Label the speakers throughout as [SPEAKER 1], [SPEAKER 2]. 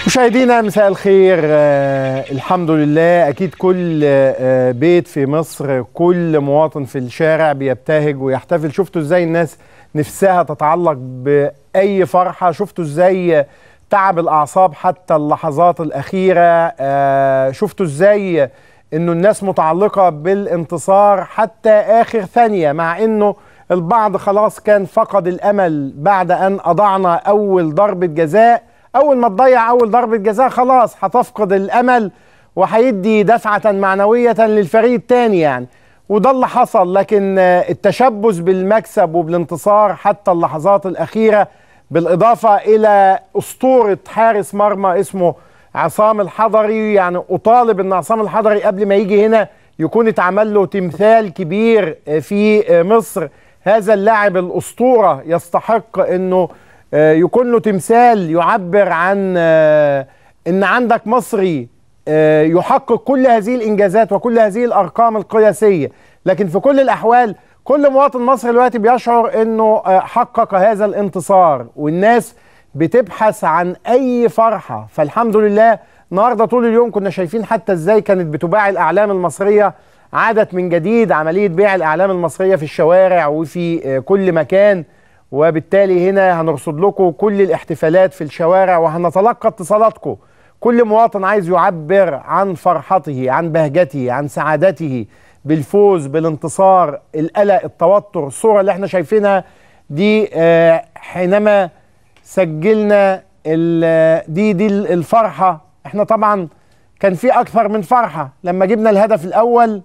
[SPEAKER 1] مشاهدينا مساء الخير آه الحمد لله اكيد كل آه بيت في مصر كل مواطن في الشارع بيبتهج ويحتفل شفتوا ازاي الناس نفسها تتعلق باي فرحه شفتوا ازاي تعب الاعصاب حتى اللحظات الاخيره آه شفتوا ازاي انه الناس متعلقه بالانتصار حتى اخر ثانيه مع انه البعض خلاص كان فقد الامل بعد ان اضعنا اول ضربه جزاء اول ما تضيع اول ضربه جزاء خلاص هتفقد الامل وهيدي دفعه معنويه للفريق الثاني يعني وده اللي حصل لكن التشبث بالمكسب وبالانتصار حتى اللحظات الاخيره بالاضافه الى اسطوره حارس مرمى اسمه عصام الحضري يعني اطالب ان عصام الحضري قبل ما يجي هنا يكون اتعمل له تمثال كبير في مصر هذا اللاعب الاسطوره يستحق انه يكون له تمثال يعبر عن ان عندك مصري يحقق كل هذه الانجازات وكل هذه الارقام القياسيه لكن في كل الاحوال كل مواطن مصري دلوقتي بيشعر انه حقق هذا الانتصار والناس بتبحث عن اي فرحه فالحمد لله النهارده طول اليوم كنا شايفين حتى ازاي كانت بتباع الاعلام المصريه عادت من جديد عمليه بيع الاعلام المصريه في الشوارع وفي كل مكان وبالتالي هنا هنرصد لكم كل الاحتفالات في الشوارع وهنتلقى اتصالاتكم كل مواطن عايز يعبر عن فرحته عن بهجته عن سعادته بالفوز بالانتصار القلق التوتر الصورة اللي احنا شايفينها دي حينما سجلنا دي دي الفرحة احنا طبعا كان في اكثر من فرحة لما جبنا الهدف الاول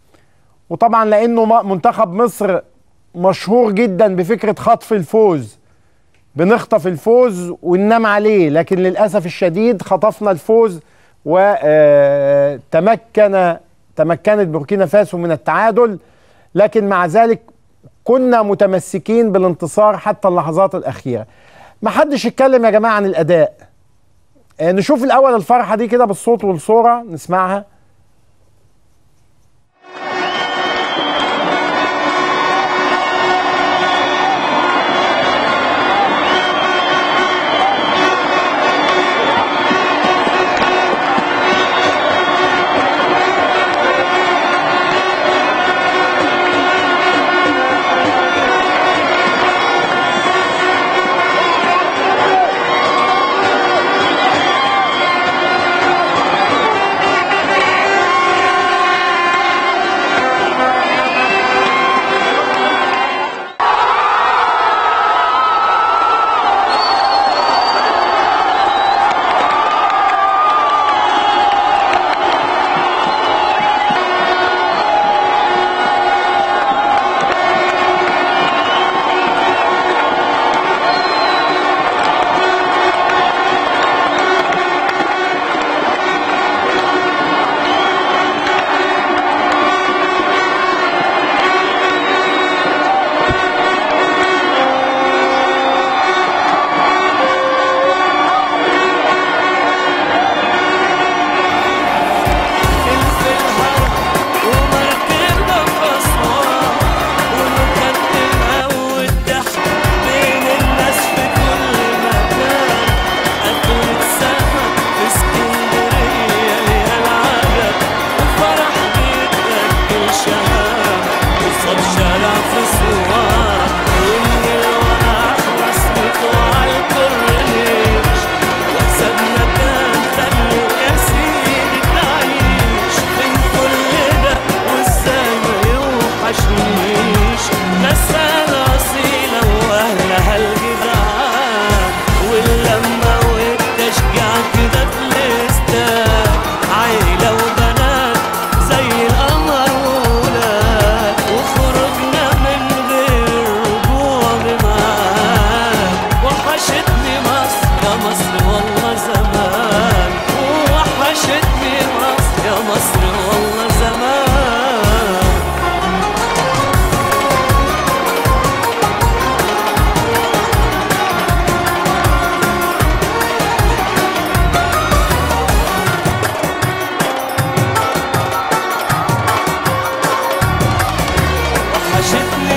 [SPEAKER 1] وطبعا لانه منتخب مصر مشهور جدا بفكرة خطف الفوز بنخطف الفوز وننام عليه لكن للأسف الشديد خطفنا الفوز وتمكن تمكنت بوركينا فاسو من التعادل لكن مع ذلك كنا متمسكين بالانتصار حتى اللحظات الأخيرة ما حدش يتكلم يا جماعة عن الأداء نشوف الأول الفرحة دي كده بالصوت والصورة نسمعها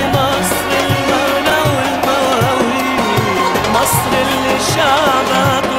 [SPEAKER 2] شعبك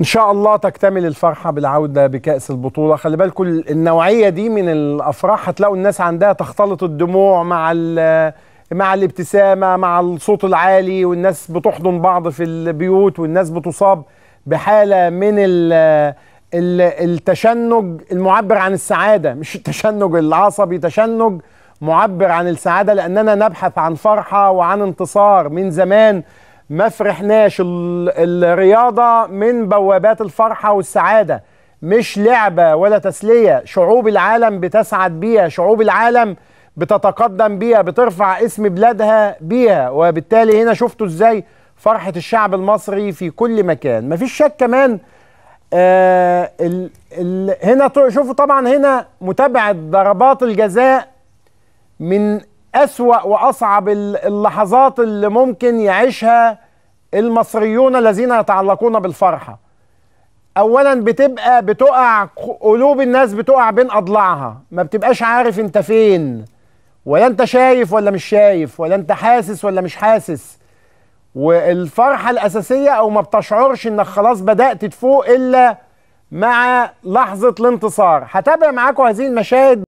[SPEAKER 1] ان شاء الله تكتمل الفرحه بالعوده بكاس البطوله خلي بالكم النوعيه دي من الافراح هتلاقوا الناس عندها تختلط الدموع مع مع الابتسامه مع الصوت العالي والناس بتحضن بعض في البيوت والناس بتصاب بحاله من التشنج المعبر عن السعاده مش التشنج العصبي تشنج معبر عن السعاده لاننا نبحث عن فرحه وعن انتصار من زمان ما فرحناش الرياضه من بوابات الفرحه والسعاده مش لعبه ولا تسليه شعوب العالم بتسعد بيها شعوب العالم بتتقدم بيها بترفع اسم بلادها بيها وبالتالي هنا شفتوا ازاي فرحه الشعب المصري في كل مكان مفيش شك كمان آه ال ال هنا شوفوا طبعا هنا متابعه ضربات الجزاء من أسوأ وأصعب اللحظات اللي ممكن يعيشها المصريون الذين يتعلقون بالفرحة أولا بتبقى بتقع قلوب الناس بتقع بين أضلاعها ما بتبقاش عارف أنت فين ولا أنت شايف ولا مش شايف ولا أنت حاسس ولا مش حاسس والفرحة الأساسية أو ما بتشعرش إنك خلاص بدأت تفوق إلا مع لحظة الانتصار هتابع معاكم هذه المشاهد